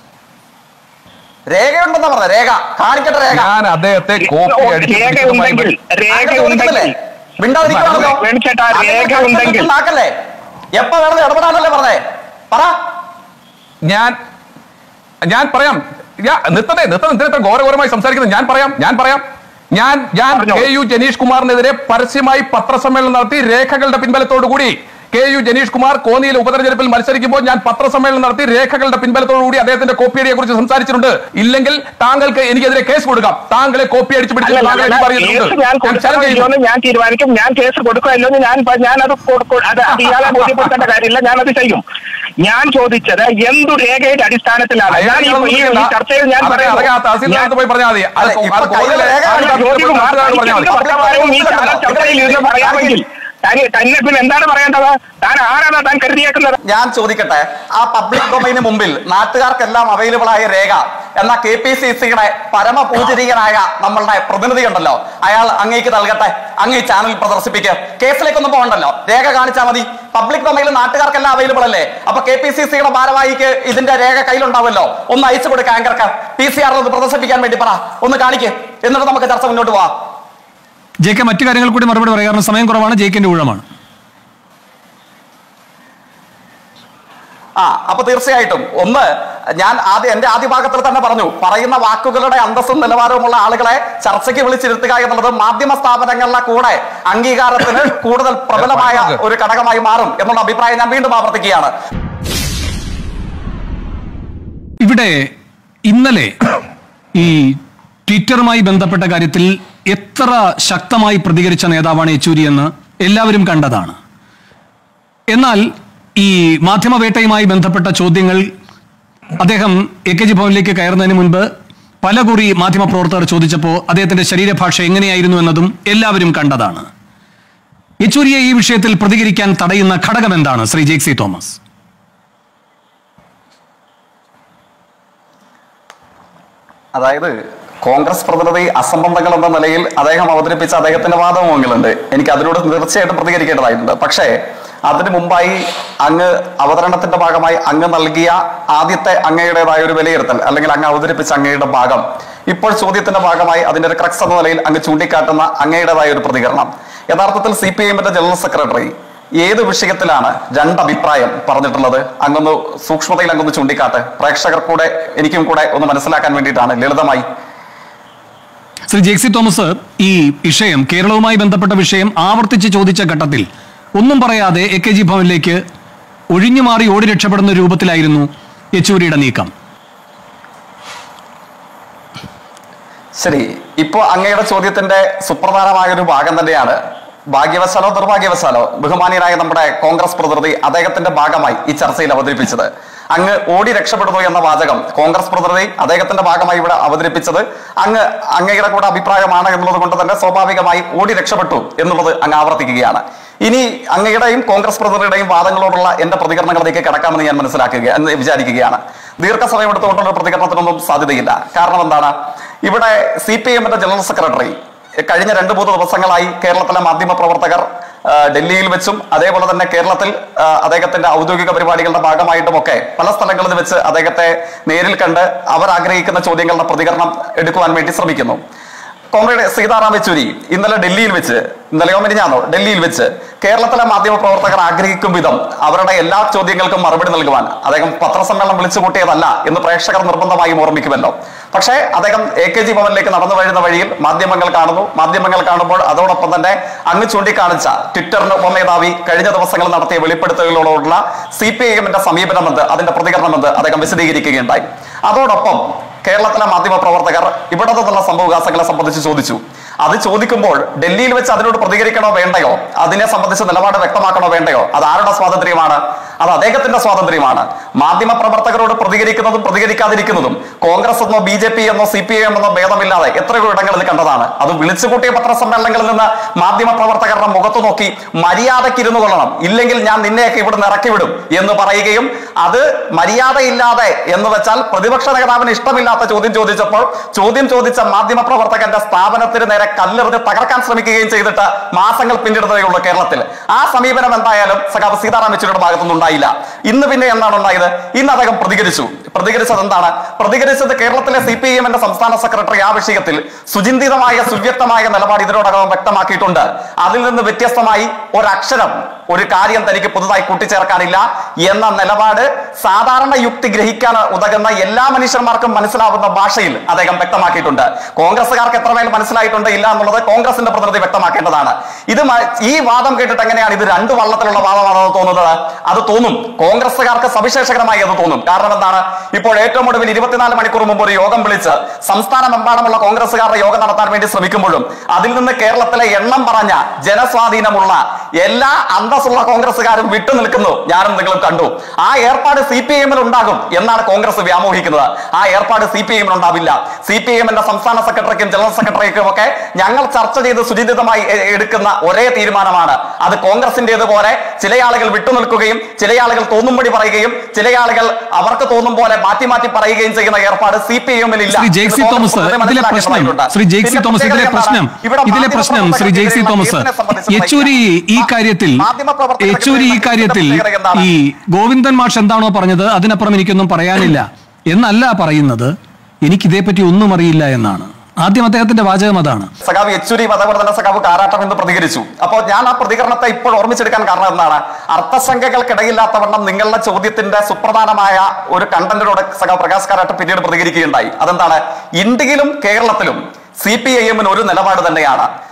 Speaker 1: രേഖയുണ്ടെന്നാ പറഞ്ഞ രേഖ കാണിക്കട്ടെ രേഖ
Speaker 4: ഞാൻ അദ്ദേഹത്തെ കോപ്പി അടിച്ച്
Speaker 5: രേഖ
Speaker 4: പിടിച്ചതുമായി
Speaker 5: ഉണ്ടെങ്കിൽ രേഖ
Speaker 1: ആരും ചോദിക്കുന്നില്ലേ?
Speaker 5: ഉണ്ടെങ്കിൽ
Speaker 1: മിണ്ടാതിരിക്കുവാണല്ലോ.
Speaker 5: വേണിച്ചേട്ടാ,
Speaker 1: അതിന്റെ
Speaker 5: രേഖ
Speaker 1: കഷ്ടം
Speaker 5: ഉണ്ടെങ്കിൽ.
Speaker 1: നാക്കല്ലേ എപ്പോ വേണമെന്ന് ഇടപെടാനല്ലേ പറഞ്ഞേ പറ
Speaker 4: ഞാൻ ഞാൻ പറയാം ഞാൻ- നിർത്തണേ നിർത്തണം എന്തിനാ ഇത്ര ഘോരഘോരമായി സംസാരിക്കുന്നത് ഞാൻ പറയാം ഞാൻ പറയാം ഞാൻ ഞാൻ
Speaker 5: പറഞ്ഞോ.
Speaker 4: കെ യു ജനീഷ് കുമാറിനെതിരെ പരസ്യമായി പത്രസമ്മേളനം നടത്തി രേഖകളുടെ പിൻബലത്തോടു കൂടി കെ യു ജനീഷ് കുമാർ കോന്നിയിൽ ഉപതെരഞ്ഞെടുപ്പിൽ മത്സരിക്കുമ്പോൾ ഞാൻ പത്രസമ്മേളനം നടത്തി രേഖകളുടെ പിൻബലത്തോടു കൂടി അദ്ദേഹത്തിന്റെ കോപ്പിയടിയെ കുറിച്ച് സംസാരിച്ചിട്ടുണ്ട് ഇല്ലെങ്കിൽ താങ്കൾക്ക് എനിക്കെതിരെ കേസ് കൊടുക്കാം താങ്കളെ കോപ്പി അടിച്ച് പിടിച്ച്
Speaker 5: അല്ല,
Speaker 4: താങ്കളെ
Speaker 5: അല്ല,
Speaker 4: പറയുന്നുണ്ട്.
Speaker 5: കേസ് ഞാൻ
Speaker 4: ഞാൻ challenge
Speaker 5: കൊടുക്കണോ
Speaker 4: ചെയ്യുന്നു.
Speaker 5: ഇല്ലയോ എന്ന് ഞാൻ തീരുമാനിക്കും ഞാൻ കേസ് കൊടുക്കോ ഇല്ലോ എന്ന് ഞാൻ പ- ഞാനത് കൊടുക്കും അത് അത് ഇയാളെ ബോധ്യപ്പെടുത്തേണ്ട കാര്യമില്ല ഞാനത് ചെയ്യും ഞാൻ ചോദിച്ചത് എന്തു രേഖയുടെ അടിസ്ഥാനത്തിലാണ് ഞാൻ ഈ- ഈ ഈ ചർച്ചയിൽ ഞാൻ
Speaker 4: അതൊക്കെ-
Speaker 5: പറയുന്നു.
Speaker 4: അതൊക്കെ ആ തഹസീൽദാരടുത്ത് പോയി പറഞ്ഞാൽ മതി അത്
Speaker 1: അല്ല,
Speaker 4: അത്
Speaker 1: ഇപ്പൊ
Speaker 4: കോടതിയിലെ
Speaker 1: കയ്യിലെ രേഖ
Speaker 4: ആ
Speaker 1: കാണിക്കാൻ
Speaker 4: ജ്യോതികുമാർ
Speaker 5: ജ്യോതികുമാർ
Speaker 4: നാട്ടുകാരോട് പറഞ്ഞാൽ മതി.
Speaker 5: വർത്തമാനവും ഈ ചാനൽ ചർച്ചയിൽ ഇരുന്ന് പറയാമെങ്കിൽ തന്നെ തന്നെ പിന്നെ എന്താണ് പറയേണ്ടത് താൻ ആരാണ് താൻ കരുതിയേക്കുന്നത്
Speaker 1: ഞാൻ ചോദിക്കട്ടെ ആ പബ്ലിക് ഡൊമൈന് മുമ്പിൽ നാട്ടുകാർക്കെല്ലാം അവൈലബിൾ ആയ രേഖ എന്ന കെ പി സി സിയുടെ പരമപൂജനീയനായ നമ്മളുടെ പ്രതിനിധി ഉണ്ടല്ലോ അയാൾ അങ്ങേക്ക് നൽകട്ടെ അങ്ങ് ഈ ചാനൽ പ്രദർശിപ്പിക്കുക കേസിലേക്കൊന്നും പോകണ്ടല്ലോ രേഖ കാണിച്ചാൽ മതി പബ്ലിക് ഡൊമൈനിൽ നാട്ടുകാർക്കെല്ലാം അവൈലബിൾ അല്ലേ അപ്പൊ കെ പി സി സിയുടെ ഭാരവാഹിക്ക് ഇതിന്റെ രേഖ കയ്യിലുണ്ടാവുമല്ലോ ഒന്ന് അയച്ചു കൊടുക്കുക ആങ്കർക്ക് പി സി ആറിൽ ഒന്ന് പ്രദർശിപ്പിക്കാൻ വേണ്ടി പറ ഒന്ന് കാണിക്ക് എന്നിട്ട് നമുക്ക് ചർച്ച മുന്നോട്ട് പോവാം
Speaker 3: ജെ കെ മറ്റു കാര്യങ്ങൾ കൂടി മറുപടി പറയാം കാരണം സമയം കുറവാണ് ജെ കെന്റെ ഊഴമാണ്
Speaker 1: ആ അപ്പൊ തീർച്ചയായിട്ടും ഒന്ന് ഞാൻ ആദ്യം എന്റെ ആദ്യ ഭാഗത്തിൽ തന്നെ പറഞ്ഞു പറയുന്ന വാക്കുകളുടെ അന്തസ്സും നിലവാരവുമുള്ള ആളുകളെ ചർച്ചയ്ക്ക് വിളിച്ചിരുത്തുക എന്നുള്ളത് മാധ്യമ സ്ഥാപനങ്ങളുടെ കൂടെ അംഗീകാരത്തിന് കൂടുതൽ പ്രബലമായ ഒരു ഘടകമായി മാറും എന്നുള്ള അഭിപ്രായം ഞാൻ വീണ്ടും ആവർത്തിക്കുകയാണ്
Speaker 3: ഇവിടെ ഇന്നലെ ഈ ട്വിറ്ററുമായി ബന്ധപ്പെട്ട കാര്യത്തിൽ എത്ര ശക്തമായി പ്രതികരിച്ച നേതാവാണ് യെച്ചൂരി എന്ന് എല്ലാവരും കണ്ടതാണ് എന്നാൽ ഈ മാധ്യമവേട്ടയുമായി ബന്ധപ്പെട്ട ചോദ്യങ്ങൾ അദ്ദേഹം എ കെ ജി ഭവനിലേക്ക് കയറുന്നതിന് മുൻപ് പല കുറി മാധ്യമപ്രവർത്തകർ ചോദിച്ചപ്പോൾ അദ്ദേഹത്തിന്റെ ശരീരഭാഷ എങ്ങനെയായിരുന്നു എന്നതും എല്ലാവരും കണ്ടതാണ് യെച്ചൂരിയെ ഈ വിഷയത്തിൽ പ്രതികരിക്കാൻ തടയുന്ന ഘടകം എന്താണ് ശ്രീ ജേക്സി തോമസ്
Speaker 1: അതായത് കോൺഗ്രസ് പ്രതിനിധി അസംബന്ധങ്ങൾ എന്ന നിലയിൽ അദ്ദേഹം അവതരിപ്പിച്ച അദ്ദേഹത്തിന്റെ വാദമുണ്ട് എനിക്ക് അതിനോട് തീർച്ചയായിട്ടും പ്രതികരിക്കേണ്ടതായിട്ടുണ്ട് പക്ഷേ അതിനു മുമ്പായി അങ്ങ് അവതരണത്തിന്റെ ഭാഗമായി അങ്ങ് നൽകിയ ആദ്യത്തെ അങ്ങയുടേതായ ഒരു വിലയിരുത്തൽ അല്ലെങ്കിൽ അങ്ങ് അവതരിപ്പിച്ച അങ്ങയുടെ ഭാഗം ഇപ്പോൾ ചോദ്യത്തിന്റെ ഭാഗമായി അതിന്റെ ഒരു ക്രക്സ് എന്ന നിലയിൽ അങ്ങ് ചൂണ്ടിക്കാട്ടുന്ന അങ്ങയുടേതായ ഒരു പ്രതികരണം യഥാർത്ഥത്തിൽ സി പി എമ്മിന്റെ ജനറൽ സെക്രട്ടറി ഏത് വിഷയത്തിലാണ് രണ്ട് അഭിപ്രായം പറഞ്ഞിട്ടുള്ളത് അങ്ങൊന്ന് സൂക്ഷ്മതയിൽ അങ്ങൊന്ന് ചൂണ്ടിക്കാട്ട് പ്രേക്ഷകർ കൂടെ എനിക്കും കൂടെ ഒന്ന് മനസ്സിലാക്കാൻ വേണ്ടിയിട്ടാണ് ലളിതമായി
Speaker 3: ശ്രീ ജേക്സി തോമസ് ഈ വിഷയം കേരളവുമായി ബന്ധപ്പെട്ട വിഷയം ആവർത്തിച്ച് ചോദിച്ച ഘട്ടത്തിൽ ഒന്നും പറയാതെ എ കെ ജി ഭവനിലേക്ക് ഒഴിഞ്ഞു മാറി ഓടി രക്ഷപ്പെടുന്ന രൂപത്തിലായിരുന്നു യെച്ചൂരിയുടെ നീക്കം
Speaker 1: ശരി ഇപ്പോ അങ്ങയുടെ ചോദ്യത്തിന്റെ സുപ്രധാനമായ ഒരു ഭാഗം തന്നെയാണ് ഭാഗ്യവശാലോ ദുർഭാഗ്യവശാലോ ബഹുമാനിയനായ നമ്മുടെ കോൺഗ്രസ് പ്രതിനിധി അദ്ദേഹത്തിന്റെ ഭാഗമായി ഈ ചർച്ചയിൽ അവതരിപ്പിച്ചത് അങ്ങ് ഓടി രക്ഷപ്പെടുന്നു എന്ന വാചകം കോൺഗ്രസ് പ്രതിനിധി അദ്ദേഹത്തിന്റെ ഭാഗമായി ഇവിടെ അവതരിപ്പിച്ചത് അങ്ങ് അങ്ങയുടെ കൂടെ അഭിപ്രായമാണ് എന്നുള്ളത് കൊണ്ട് തന്നെ സ്വാഭാവികമായി ഓടി രക്ഷപ്പെട്ടു എന്നുള്ളത് അങ്ങ് ആവർത്തിക്കുകയാണ് ഇനി അങ്ങയുടെയും കോൺഗ്രസ് പ്രതിനിധിയുടെയും വാദങ്ങളോടുള്ള എന്റെ പ്രതികരണങ്ങളിലേക്ക് കിടക്കാമെന്ന് ഞാൻ മനസ്സിലാക്കുക എന്ന് വിചാരിക്കുകയാണ് ദീർഘസമയം എടുത്തുകൊണ്ടുള്ള പ്രതികരണത്തിനൊന്നും സാധ്യതയില്ല കാരണം എന്താണ് ഇവിടെ സി പി എമ്മിന്റെ ജനറൽ സെക്രട്ടറി കഴിഞ്ഞ രണ്ട് മൂന്ന് ദിവസങ്ങളായി കേരളത്തിലെ മാധ്യമ പ്രവർത്തകർ ആ, ഡൽഹിയിൽ വെച്ചും അതേപോലെ തന്നെ കേരളത്തിൽ ആ, അദ്ദേഹത്തിന്റെ ഔദ്യോഗിക പരിപാടികളുടെ ഭാഗമായിട്ടുമൊക്കെ പല സ്ഥലങ്ങളിൽ വെച്ച് അദ്ദേഹത്തെ നേരിൽ കണ്ട് അവർ ആഗ്രഹിക്കുന്ന ചോദ്യങ്ങളുടെ പ്രതികരണം എടുക്കുവാൻ വേണ്ടി ശ്രമിക്കുന്നു കോമ്രേഡ് സീതാറാം യെച്ചൂരി ഇന്നലെ ഡൽഹിയിൽ വെച്ച് ഇന്നലെയോ മിനിഞ്ഞാന്നോ ഡൽഹിയിൽ വെച്ച് കേരളത്തിലെ മാധ്യമ പ്രവർത്തകർ ആഗ്രഹിക്കും വിധം അവരുടെ എല്ലാ ചോദ്യങ്ങൾക്കും മറുപടി നൽകുവാൻ അദ്ദേഹം പത്രസമ്മേളനം വിളിച്ചു കൂട്ടിയതല്ല എന്ന് പ്രേക്ഷകർ നിർബന്ധമായും ഓർമ്മിക്കുമല്ലോ പക്ഷേ അദ്ദേഹം എ കെ ജി ഭവനിലേക്ക് നടന്നു വരുന്ന വഴിയിൽ മാധ്യമങ്ങൾ കാണുന്നു മാധ്യമങ്ങൾ കാണുമ്പോൾ അതോടൊപ്പം തന്നെ അങ്ങ് ചൂണ്ടിക്കാണിച്ച ട്വിറ്ററിന് ഉപമേധാവി കഴിഞ്ഞ ദിവസങ്ങളിൽ നടത്തിയ വെളിപ്പെടുത്തലുകളോടുള്ള സി പി ഐ എമ്മിന്റെ സമീപനമെന്ത് അതിന്റെ പ്രതികരണമെന്ത് അദ്ദേഹം വിശദീകരിക്കുകയുണ്ടായി അതോടൊപ്പം കേരളത്തിലെ മാധ്യമ പ്രവർത്തകർ ഇവിടെ നിന്നുള്ള സംഭവവികാസങ്ങളെ സംബന്ധിച്ച് ചോദിച്ചു അത് ചോദിക്കുമ്പോൾ ഡൽഹിയിൽ വെച്ച് അതിനോട് പ്രതികരിക്കണോ വേണ്ടയോ അതിനെ സംബന്ധിച്ച് നിലപാട് വ്യക്തമാക്കണോ വേണ്ടയോ അത് ആരുടെ സ്വാതന്ത്ര്യമാണ് അത് അദ്ദേഹത്തിന്റെ സ്വാതന്ത്ര്യമാണ് മാധ്യമ പ്രവർത്തകരോട് പ്രതികരിക്കുന്നതും പ്രതികരിക്കാതിരിക്കുന്നതും കോൺഗ്രസ് എന്നോ ബി ജെ പി എന്നോ സി പി ഐ എം എന്നോ ഭേദമില്ലാതെ എത്രയോ ഇടങ്ങളിൽ കണ്ടതാണ് അത് വിളിച്ചുകൂട്ടിയ പത്രസമ്മേളനങ്ങളിൽ നിന്ന് മാധ്യമ പ്രവർത്തകരുടെ മുഖത്ത് നോക്കി മര്യാദയ്ക്ക് ഇരുന്നു കൊള്ളണം ഇല്ലെങ്കിൽ ഞാൻ നിന്നെയൊക്കെ ഇവിടുന്ന് ഇറക്കി വിടും എന്ന് പറയുകയും അത് മര്യാദയില്ലാതെ എന്ന് വെച്ചാൽ പ്രതിപക്ഷ നേതാവിന് ഇഷ്ടമില്ലാത്ത ചോദ്യം ചോദിച്ചപ്പോൾ ചോദ്യം ചോദിച്ച മാധ്യമ പ്രവർത്തകന്റെ സ്ഥാപനത്തിന് നേരെ കല്ലെറിഞ്ഞ് തകർക്കാൻ ശ്രമിക്കുകയും ചെയ്തിട്ട് മാസങ്ങൾ പിന്നിടുന്നതേ ഉള്ളൂ കേരളത്തിൽ ആ സമീപനം എന്തായാലും സഖാവ് സീതാറാം യെച്ചൂരിയുടെ ഭാഗത്തുനിന്ന് ഉണ്ടായില്ല ഇന്ന് പിന്നെ എന്താണ് ഉണ്ടായത് ഇന്ന് അദ്ദേഹം പ്രതികരിച്ചു പ്രതികരിച്ചത് എന്താണ് പ്രതികരിച്ചത് കേരളത്തിലെ സി പി എമ്മിന്റെ സംസ്ഥാന സെക്രട്ടറി ആ വിഷയത്തിൽ സുചിന്തിതമായ സുവ്യക്തമായ നിലപാട് ഇതിനോടകം വ്യക്തമാക്കിയിട്ടുണ്ട് അതിൽ നിന്ന് വ്യത്യസ്തമായി ഒരക്ഷരം ഒരു കാര്യം തനിക്ക് പുതുതായി കൂട്ടിച്ചേർക്കാനില്ല എന്ന നിലപാട് സാധാരണ യുക്തി ഗ്രഹിക്കാൻ ഉതകുന്ന എല്ലാ മനുഷ്യന്മാർക്കും മനസ്സിലാവുന്ന ഭാഷയിൽ അദ്ദേഹം വ്യക്തമാക്കിയിട്ടുണ്ട് കോൺഗ്രസ്സുകാർക്ക് എത്രമേൽ മനസ്സിലായിട്ടുണ്ട് ഇല്ല എന്നുള്ളത് കോൺഗ്രസിന്റെ പ്രതിനിധി വ്യക്തമാക്കേണ്ടതാണ് ഇത് മ- ഈ വാദം കേട്ടിട്ട് എങ്ങനെയാണ് ഇത് രണ്ട് വള്ളത്തിലുള്ള വാദമാണെന്ന് തോന്നുന്നത് അത് തോന്നും കോൺഗ്രസ്സുകാർക്ക് സവിശേഷകരമായി അത് തോന്നും കാരണം എന്താണ് ഇപ്പോൾ ഏറ്റവും ഒടുവിൽ ഇരുപത്തിനാല് മണിക്കൂർ മുമ്പ് ഒരു യോഗം വിളിച്ച് സംസ്ഥാനമെമ്പാടുമുള്ള കോൺഗ്രസ്സുകാരുടെ യോഗം നടത്താൻ വേണ്ടി ശ്രമിക്കുമ്പോഴും അതിൽ നിന്ന് കേരളത്തിലെ എണ്ണം പറഞ്ഞ ജനസ്വാധീനമുള്ള എല്ലാ അന്തസ്സുള്ള കോൺഗ്രസ്സുകാരും വിട്ടുനിൽക്കുന്നു ഞാനും നിങ്ങളും കണ്ടു ആ ഏർപ്പാട് സി പി എമ്മിൽ ഉണ്ടാകും എന്നാണ് കോൺഗ്രസ് വ്യാമോഹിക്കുന്നത് ആ ഏർപ്പാട് സി പി എമ്മിൽ ഉണ്ടാവില്ല സി പി എമ്മിന്റെ സംസ്ഥാന സെക്രട്ടറിക്കും ജനറൽ സെക്രട്ടറിക്കും ഒക്കെ ഞങ്ങൾ ചർച്ച ചെയ്ത് സുചിന്തിതമായി എ- എടുക്കുന്ന ഒരേ തീരുമാനമാണ് അത് കോൺഗ്രസിന്റേതുപോലെ ചില ആളുകൾ വിട്ടുനിൽക്കുകയും ചില ആളുകൾ തോന്നുംപടി പറയുകയും ചില ആളുകൾ അവർക്ക് തോന്നും പോലെ മാറ്റി മാറ്റി പറയുകയും ചെയ്യുന്ന ഏർപ്പാട് സി പി എമ്മിൽ ഇല്ല
Speaker 3: ശ്രീ ജെയ്സി
Speaker 1: ഇത്
Speaker 3: തോമസ്
Speaker 1: കോൺഗ്രസ്
Speaker 3: ഇതിലെ പ്രശ്നം
Speaker 1: മനസ്സിലാക്കേണ്ടതായിട്ടുണ്ട്.
Speaker 3: ശ്രീ ജെയ്സി
Speaker 1: പിന്നെ
Speaker 3: തോമസ് ഇതിലെ
Speaker 1: പ്രത്യേകത
Speaker 3: പ്രശ്നം
Speaker 1: എന്താണ്? ഇവിടെ
Speaker 3: ഇതിലെ
Speaker 1: മാധ്യമ
Speaker 3: പ്രശ്നം ശ്രീ
Speaker 1: പ്രവർത്തകർ
Speaker 3: ജെയ്സി
Speaker 1: ചെയ്യുന്ന
Speaker 3: തോമസ്
Speaker 1: കേസിനെ സംബന്ധിച്ച്
Speaker 3: യെച്ചൂരി ഈ കാര്യത്തിൽ
Speaker 1: മാധ്യമ പ്രവർത്തകർ
Speaker 3: യെച്ചൂരി ഈ
Speaker 1: ചെയ്യുന്ന
Speaker 3: കാര്യത്തിൽ
Speaker 1: കേസിന്റെ പ്രത്യേകത എന്താണ്?
Speaker 3: ഈ ഗോവിന്ദൻ മാഷ് എന്താണോ പറഞ്ഞത് അതിനപ്പുറം എനിക്കൊന്നും പറയാനില്ല എന്നല്ല പറയുന്നത് എനിക്ക് ഇതേപ്പറ്റി ഒന്നും അറിയില്ല എന്നാണ് ആദ്യം അദ്ദേഹത്തിന്റെ വാചകം അതാണ്
Speaker 1: സഖാവ് യെച്ചൂരിയും അതേപോലെ തന്നെ സഖാവ് കാരാട്ടം എന്ന് പ്രതികരിച്ചു അപ്പോൾ ഞാൻ ആ പ്രതികരണത്തെ ഇപ്പോൾ ഓർമ്മിച്ചെടുക്കാൻ കാരണം എന്താണ് അർത്ഥസംഖ്യകൾക്കിടയില്ലാത്തവണ്ണം നിങ്ങളുടെ ചോദ്യത്തിന്റെ സുപ്രധാനമായ ഒരു കണ്ടന്റിനോട് സഖാവ് പ്രകാശ് കാരാട്ട് പിന്നീട് പ്രതികരിക്കുകയുണ്ടായി അതെന്താണ് ഇന്ത്യയിലും കേരളത്തിലും സി പി ഐ എമ്മിന് ഒരു നിലപാട് തന്നെയാണ്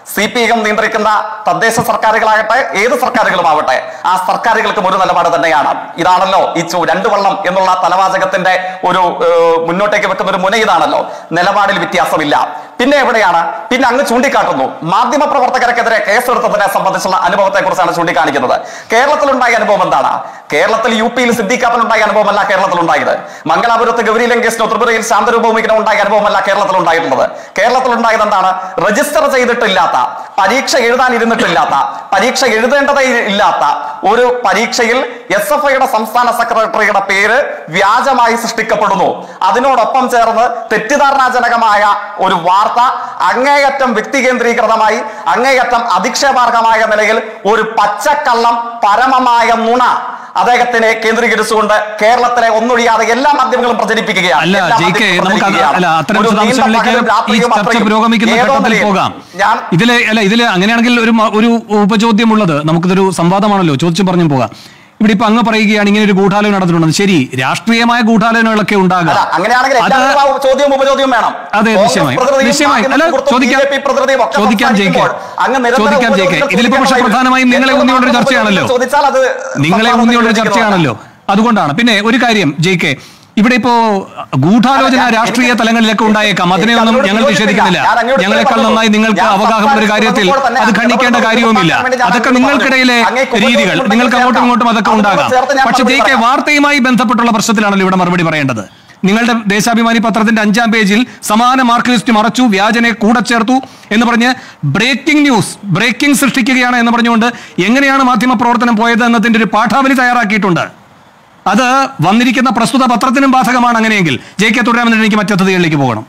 Speaker 1: സി പി എം നിയന്ത്രിക്കുന്ന തദ്ദേശ സർക്കാരുകളാകട്ടെ ഏത് സർക്കാരുകളുമാവട്ടെ ആ സർക്കാരുകൾക്കും ഒരു നിലപാട് തന്നെയാണ് ഇതാണല്ലോ ഈ ചു രണ്ട് വള്ളം എന്നുള്ള തലവാചകത്തിന്റെ ഒരു ഏഹ്, മുന്നോട്ടേക്ക് വെക്കുന്ന ഒരു മുന ഇതാണല്ലോ നിലപാടിൽ വ്യത്യാസമില്ല പിന്നെ എവിടെയാണ് പിന്നെ അങ്ങ് ചൂണ്ടിക്കാട്ടുന്നു മാധ്യമ പ്രവർത്തകർക്കെതിരെ കേസെടുത്തതിനെ സംബന്ധിച്ചുള്ള അനുഭവത്തെ കുറിച്ചാണ് ചൂണ്ടിക്കാണിക്കുന്നത് കേരളത്തിലുണ്ടായ അനുഭവം എന്താണ് കേരളത്തിൽ യു പിയിൽ സിദ്ദീഖാപ്പനുണ്ടായ അനുഭവമല്ല കേരളത്തിലുണ്ടായത് മംഗലാപുരത്ത് ഗൗരി ലങ്കേഷിനോ ത്രിപുരയിൽ ശാന്തരൂപമിക്കനോ ഉണ്ടായ അനുഭവമല്ല കേരളത്തിൽ ഉണ്ടായിട്ടുള്ളത് കേരളത്തിൽ ഉണ്ടായത് എന്താണ് രജിസ്റ്റർ ചെയ്തിട്ടില്ലാത്ത പരീക്ഷ എഴുതാൻ ഇരുന്നിട്ടില്ലാത്ത പരീക്ഷ എഴുതേണ്ടതേ ഇല്ലാത്ത ഒരു പരീക്ഷയിൽ എസ് എഫ് ഐയുടെ സംസ്ഥാന സെക്രട്ടറിയുടെ പേര് വ്യാജമായി സൃഷ്ടിക്കപ്പെടുന്നു അതിനോടൊപ്പം ചേർന്ന് തെറ്റിദ്ധാരണാജനകമായ ഒരു വാർത്ത അങ്ങേയറ്റം വ്യക്തി കേന്ദ്രീകൃതമായി അങ്ങേയറ്റം അധിക്ഷേപാർഹമായ നിലയിൽ ഒരു പച്ചക്കള്ളം പരമമായ നുണ അദ്ദേഹത്തിനെ കേന്ദ്രീകരിച്ചുകൊണ്ട് കേരളത്തിലെ ഒന്നൊഴിയാതെ എല്ലാ മാധ്യമങ്ങളും പ്രചരിപ്പിക്കുകയാണ്
Speaker 3: അല്ല
Speaker 1: എല്ലാ
Speaker 3: ജെ കെ
Speaker 1: മാധ്യമങ്ങളും
Speaker 3: നമുക്ക് അത്
Speaker 1: പ്രചരിപ്പിക്കുകയാണ്.
Speaker 3: അല്ല അത്തരം
Speaker 1: ഒരു നീണ്ട
Speaker 3: വിശദാംശങ്ങളിലേക്ക്
Speaker 1: പകലും
Speaker 3: ഈ
Speaker 1: രാത്രിയും
Speaker 3: ചർച്ച
Speaker 1: അത്രയും
Speaker 3: പുരോഗമിക്കുന്ന
Speaker 1: ഏതോ
Speaker 3: ഘട്ടത്തിൽ
Speaker 1: നിലയിൽ
Speaker 3: പോകാം
Speaker 1: ഞാൻ
Speaker 3: ഇതിലെ അല്ല ഇതിലെ അങ്ങനെയാണെങ്കിൽ ഒരു മ- ഒരു ഉപചോദ്യമുള്ളത് നമുക്കിതൊരു സംവാദമാണല്ലോ ചോദിച്ചു പറഞ്ഞും പോകാം ഇവിടെ ഇപ്പൊ അങ്ങ് പറയുകയാണ് ഇങ്ങനെ ഒരു ഗൂഢാലോചന നടന്നിട്ടുണ്ടെന്ന് ശരി രാഷ്ട്രീയമായ ഗൂഢാലോചനകളൊക്കെ ഉണ്ടാകാം
Speaker 1: അല്ല അങ്ങനെയാണെങ്കിൽ
Speaker 3: അത്
Speaker 1: എല്ലാവരും ആ ചോദ്യവും ഉപചോദ്യവും വേണം
Speaker 3: അതെ
Speaker 1: കോൺഗ്രസ്
Speaker 3: നിശ്ചയമായി
Speaker 1: പ്രതിനിധിയും
Speaker 3: നിശ്ചയമായി
Speaker 1: മാധ്യമ
Speaker 3: അല്ല
Speaker 1: സുഹൃത്തും
Speaker 3: ചോദിക്കാം
Speaker 1: BJP പ്രതിനിധിയും ഒക്കെ
Speaker 3: ചോദിക്കാം ജയിക്കെ
Speaker 1: സംസാരിക്കുമ്പോൾ അങ്ങ് നിരന്തരം
Speaker 3: ചോദിക്കാം ജയിക്കെ
Speaker 1: ഉപചോദ്യം
Speaker 3: ഇതിലിപ്പോ പക്ഷെ
Speaker 1: ചോദിക്കാൻ
Speaker 3: പ്രധാനമായും നിങ്ങളെ
Speaker 1: എന്നോട്
Speaker 3: ഊന്നിയുള്ളൊരു
Speaker 1: മാത്രം
Speaker 3: ചർച്ചയാണല്ലോ
Speaker 1: ചോദിച്ചാൽ അത്
Speaker 3: നിങ്ങളെ
Speaker 1: സംവാദത്തിൽ
Speaker 3: ഊന്നിയുള്ള ഒരു
Speaker 1: ചോദിക്കുന്നതാണ്.
Speaker 3: ചർച്ചയാണല്ലോ അതുകൊണ്ടാണ് പിന്നെ ഒരു കാര്യം ജയിക്കെ ഇവിടെ ഇപ്പോ ഗൂഢാലോചന
Speaker 1: ഞാൻ-
Speaker 3: രാഷ്ട്രീയ
Speaker 1: എനിക്ക്
Speaker 3: തലങ്ങളിലൊക്കെ ഉണ്ടായേക്കാം അതിനെയൊന്നും
Speaker 1: അങ്ങോട്ട്
Speaker 3: ഞങ്ങൾ
Speaker 1: യോജിപ്പില്ല.
Speaker 3: നിഷേധിക്കുന്നില്ല
Speaker 1: ഞാൻ അങ്ങോട്ട്
Speaker 3: ഞങ്ങളെക്കാൾ
Speaker 1: പറഞ്ഞു.
Speaker 3: നന്നായി നിങ്ങൾക്ക്
Speaker 1: ഞാൻ
Speaker 3: അവഗാഹമുള്ള ഒരു കാര്യത്തിൽ
Speaker 1: സംസാരിച്ചപ്പോൾ തന്നെ
Speaker 3: അത്
Speaker 1: അങ്ങ്
Speaker 3: ഖണ്ഡിക്കേണ്ട
Speaker 1: ഇടപെടൽ
Speaker 3: കാര്യവുമില്ല
Speaker 1: നടത്താൻ വേണ്ടി ഞാൻ
Speaker 3: അതൊക്കെ
Speaker 1: അങ്ങോട്ട്
Speaker 3: നിങ്ങൾക്കിടയിലെ
Speaker 1: പറഞ്ഞു. അങ്ങേക്ക്
Speaker 3: രീതികൾ
Speaker 1: ഉപദേശം
Speaker 3: നിങ്ങൾക്ക് അങ്ങോട്ടും
Speaker 1: കൊടുക്കാൻ
Speaker 3: ഇങ്ങോട്ടും അതൊക്കെ
Speaker 1: അതുകൊണ്ട്
Speaker 3: ഉണ്ടാകാം
Speaker 1: ചേർത്ത് ഞാൻ
Speaker 3: പക്ഷെ
Speaker 1: മറുപടി
Speaker 3: ജയിക്കെ
Speaker 1: പറയാം.
Speaker 3: വാർത്തയുമായി ബന്ധപ്പെട്ടുള്ള പ്രശ്നത്തിലാണല്ലോ ഇവിടെ മറുപടി പറയേണ്ടത് നിങ്ങളുടെ ദേശാഭിമാനി പത്രത്തിന്റെ അഞ്ചാം പേജിൽ സമാന മാർക്ക് ലിസ്റ്റ് മറച്ചു വ്യാജനെ കൂടെ ചേർത്തു എന്ന് പറഞ്ഞ് ബ്രേക്കിംഗ് ന്യൂസ് ബ്രേക്കിംഗ് സൃഷ്ടിക്കുകയാണ് എന്ന് പറഞ്ഞുകൊണ്ട് എങ്ങനെയാണ് മാധ്യമ പ്രവർത്തനം പോയത് എന്നതിന്റെ ഒരു പാഠാവലി തയ്യാറാക്കിയിട്ടുണ്ട് അത് വന്നിരിക്കുന്ന പ്രസ്തുത പത്രത്തിനും ബാധകമാണ് അങ്ങനെയെങ്കിൽ ജെ കെ തുടരാമെന്ന് എനിക്ക് മറ്റതിഥികളിലേക്ക് പോകണം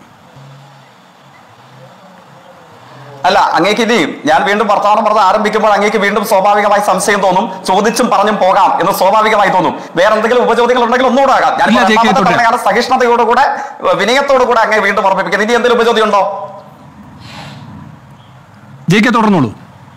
Speaker 1: അല്ല അങ്ങേക്ക് ഇനി ഞാൻ വീണ്ടും വർത്തമാനം പറഞ്ഞ് ആരംഭിക്കുമ്പോൾ അങ്ങേക്ക് വീണ്ടും സ്വാഭാവികമായി സംശയം തോന്നും ചോദിച്ചും പറഞ്ഞും പോകാം എന്ന് സ്വാഭാവികമായി തോന്നും വേറെ എന്തെങ്കിലും ഉപചോദ്യങ്ങൾ ഉണ്ടെങ്കിൽ ഒന്നുകൂടെ ആകാം ഞാൻ
Speaker 3: ഇല്ല, ജെ കെ
Speaker 1: രണ്ടാമത്തെ
Speaker 3: തുടരാം.
Speaker 1: തവണയാണ് സഹിഷ്ണുതയോടുകൂടെ വിനയത്തോടുകൂടെ അങ്ങേ വീണ്ടും ഓർമ്മിപ്പിക്കുന്നത് ഇനി എന്തെങ്കിലും ഉപചോദ്യം ഉണ്ടോ
Speaker 3: ജെ കെ തുടർന്നോളൂ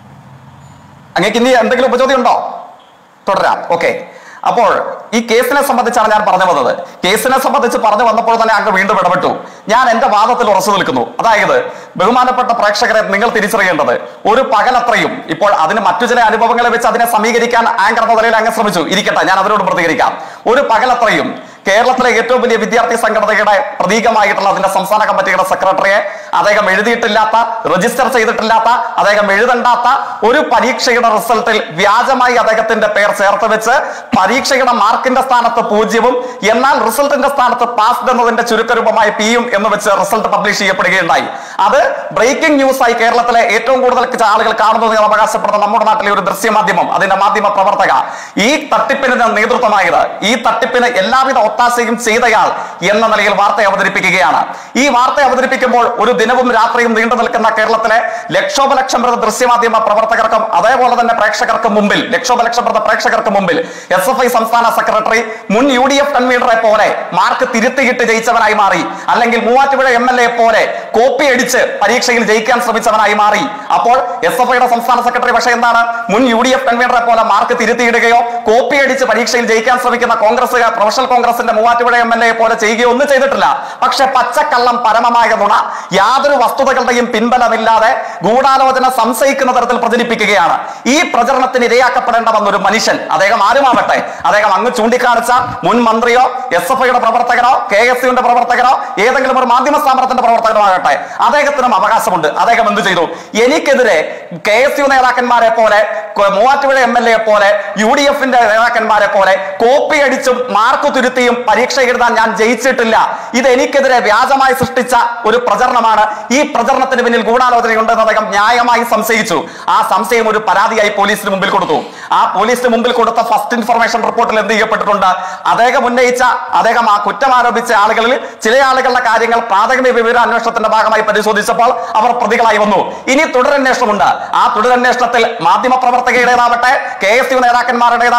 Speaker 1: അങ്ങേക്ക് ഇനി എന്തെങ്കിലും ഉപചോദ്യം ഉണ്ടോ തുടരാം ഓക്കെ അപ്പോൾ ഈ കേസിനെ സംബന്ധിച്ചാണ് ഞാൻ പറഞ്ഞു വന്നത് കേസിനെ സംബന്ധിച്ച് പറഞ്ഞു വന്നപ്പോൾ തന്നെ അങ്ങ് വീണ്ടും ഇടപെട്ടു ഞാൻ എന്റെ വാദത്തിൽ ഉറച്ചു നിൽക്കുന്നു അതായത് ബഹുമാനപ്പെട്ട പ്രേക്ഷകരെ നിങ്ങൾ തിരിച്ചറിയേണ്ടത് ഒരു പകലത്രയും ഇപ്പോൾ അതിന് മറ്റു ചില അനുഭവങ്ങളെ വെച്ച് അതിനെ സമീകരിക്കാൻ ആങ്കർ എന്ന നിലയിൽ അങ്ങ് ശ്രമിച്ചു ഇരിക്കട്ടെ ഞാൻ അതിനോട് പ്രതികരിക്കാം ഒരു പകലത്രയും കേരളത്തിലെ ഏറ്റവും വലിയ വിദ്യാർത്ഥി സംഘടനയുടെ പ്രതീകമായിട്ടുള്ള അതിന്റെ സംസ്ഥാന കമ്മിറ്റിയുടെ സെക്രട്ടറിയെ അദ്ദേഹം എഴുതിയിട്ടില്ലാത്ത രജിസ്റ്റർ ചെയ്തിട്ടില്ലാത്ത അദ്ദേഹം എഴുതണ്ടാത്ത ഒരു പരീക്ഷയുടെ റിസൾട്ടിൽ വ്യാജമായി അദ്ദേഹത്തിന്റെ പേർ ചേർത്ത് വെച്ച് പരീക്ഷയുടെ മാർക്കിന്റെ സ്ഥാനത്ത് പൂജ്യവും എന്നാൽ റിസൾട്ടിന്റെ സ്ഥാനത്ത് പാസ്ഡ് എന്നതിന്റെ ചുരുക്കരൂപമായി പിയും എന്ന് വെച്ച് റിസൾട്ട് പബ്ലിഷ് ചെയ്യപ്പെടുകയുണ്ടായി അത് ബ്രേക്കിംഗ് ന്യൂസ് ആയി കേരളത്തിലെ ഏറ്റവും കൂടുതൽ ആളുകൾ കാണുന്നത് എന്ന് അവകാശപ്പെടുന്ന നമ്മുടെ നാട്ടിലെ ഒരു ദൃശ്യമാധ്യമം അതിന്റെ മാധ്യമ പ്രവർത്തക ഈ തട്ടിപ്പിന് നേതൃത്വമായത് ഈ തട്ടിപ്പിന് എല്ലാവിധ ഒത്താശയും ചെയ്തയാൾ എന്ന നിലയിൽ വാർത്ത അവതരിപ്പിക്കുകയാണ് ഈ വാർത്ത അവതരിപ്പിക്കുമ്പോൾ ഒരു ദിനവും രാത്രിയും നീണ്ടു നിൽക്കുന്ന കേരളത്തിലെ ലക്ഷോപലക്ഷം വരുന്ന ദൃശ്യമാധ്യമ പ്രവർത്തകർക്കും അതേപോലെ തന്നെ പ്രേക്ഷകർക്ക് മുമ്പിൽ ലക്ഷോപലക്ഷം വരുന്ന പ്രേക്ഷകർക്ക് മുമ്പിൽ എസ് എഫ് ഐ സംസ്ഥാന സെക്രട്ടറി മുൻ യു ഡി എഫ് കൺവീനറെ പോലെ മാർക്ക് തിരുത്തിയിട്ട് ജയിച്ചവനായി മാറി അല്ലെങ്കിൽ മൂവാറ്റുപുഴ എം എൽ എ പോലെ കോപ്പി അടിച്ച് പരീക്ഷയിൽ ജയിക്കാൻ ശ്രമിച്ചവനായി മാറി അപ്പോൾ എസ് എഫ് ഐയുടെ സംസ്ഥാന സെക്രട്ടറി പക്ഷേ എന്താണ് മുൻ യു ഡി എഫ് കൺവീനറെ പോലെ മാർക്ക് തിരുത്തിയിടുകയോ കോപ്പി അടിച്ച് പരീക്ഷയിൽ ജയിക്കാൻ ശ്രമിക്കുന്ന കോൺഗ്രസ് പ്രൊഫഷണൽ കോൺഗ്രസിന്റെ മൂവാറ്റുപുഴ എം എൽ എ പോലെ ചെയ്യുകയോ ഒന്നും ചെയ്തിട്ടില്ല പക്ഷെ പച്ചക്കള്ളം പരമമായ നുണ യാതൊരു വസ്തുതകളുടെയും പിൻബലമില്ലാതെ ഗൂഢാലോചന സംശയിക്കുന്ന തരത്തിൽ പ്രചരിപ്പിക്കുകയാണ് ഈ പ്രചരണത്തിന് ഇരയാക്കപ്പെടേണ്ട വന്ന ഒരു മനുഷ്യൻ അദ്ദേഹം ആരുമാവട്ടെ അദ്ദേഹം അങ്ങ് ചൂണ്ടിക്കാണിച്ച മുൻ മന്ത്രിയോ എസ് എഫ് ഐയുടെ പ്രവർത്തകനോ കെ എസ് യുവിന്റെ പ്രവർത്തകനോ ഏതെങ്കിലും ഒരു മാധ്യമ സ്ഥാപനത്തിന്റെ പ്രവർത്തകനോ ആകട്ടെ അദ്ദേഹത്തിനും അവകാശമുണ്ട് അദ്ദേഹം എന്ത് ചെയ്തു എനിക്കെതിരെ കെ എസ് യു നേതാക്കന്മാരെ പോലെ കൊ- മൂവാറ്റുപുഴ എം എൽ എ പോലെ യു ഡി എഫിന്റെ നേതാക്കന്മാരെ പോലെ കോപ്പി അടിച്ചും മാർക്ക് തുരുത്തിയും പരീക്ഷ എഴുതാൻ ഞാൻ ജയിച്ചിട്ടില്ല ഇത് എനിക്കെതിരെ വ്യാജമായി സൃഷ്ടിച്ച ഒരു പ്രചരണമാണ് ഈ പ്രചരണത്തിന് പിന്നിൽ ഗൂഢാലോചനയുണ്ടെന്ന് അദ്ദേഹം ന്യായമായി സംശയിച്ചു ആ സംശയം ഒരു പരാതിയായി പോലീസിന് മുമ്പിൽ കൊടുത്തു ആ പോലീസിന് മുമ്പിൽ കൊടുത്ത ഫസ്റ്റ് ഇൻഫർമേഷൻ റിപ്പോർട്ടിൽ എന്ത് ചെയ്യപ്പെട്ടിട്ടുണ്ട് അദ്ദേഹം ഉന്നയിച്ച അദ്ദേഹം ആ കുറ്റം ആരോപിച്ച ആളുകളിൽ ചില ആളുകളുടെ കാര്യങ്ങൾ പ്രാഥമിക വിവര അന്വേഷണത്തിന്റെ ഭാഗമായി പരിശോധിച്ചപ്പോൾ അവർ പ്രതികളായി വന്നു ഇനി തുടരന്വേഷണമുണ്ട് ആ തുടരന്വേഷണത്തിൽ മാധ്യമ പ്രവർത്തകയുടേതാവട്ടെ കെ എസ് യു നേതാക്കന്മാരുടേതാവട്ടെ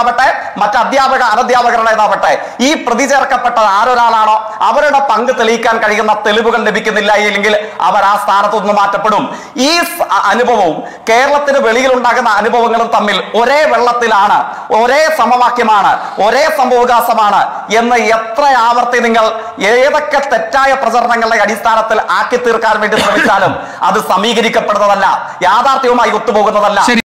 Speaker 1: അധ്യാപകരുടേതാവട്ടെ മറ്റ് അധ്യാപക അനധ്യാപകരുടേതാവട്ടെ ഈ പ്രതി ചേർക്കപ്പെട്ട ആരൊരാളാണോ അവരുടെ പങ്ക് തെളിയിക്കാൻ കഴിയുന്ന തെളിവുകൾ ലഭിക്കുന്നില്ല ഇല്ലെങ്കിൽ അവർ ആ സ്ഥാനത്തു നിന്ന് മാറ്റപ്പെടും ഈ സ് അ- അനുഭവവും കേരളത്തിന് വെളിയിലുണ്ടാകുന്ന അനുഭവങ്ങളും തമ്മിൽ ഒരേ വെള്ളത്തിലാണ് ഒരേ സമവാക്യമാണ് ഒരേ സംഭവവികാസമാണ് എന്ന് എത്ര ആവർത്തി നിങ്ങൾ ഏതൊക്കെ തെറ്റായ പ്രചരണങ്ങളുടെ അടിസ്ഥാനത്തിൽ ആക്കി തീർക്കാൻ വേണ്ടി ശ്രമിച്ചാലും അത് സമീകരിക്കപ്പെടുന്നതല്ല യാഥാർത്ഥ്യവുമായി ഒത്തുപോകുന്നതല്ല
Speaker 3: ശരി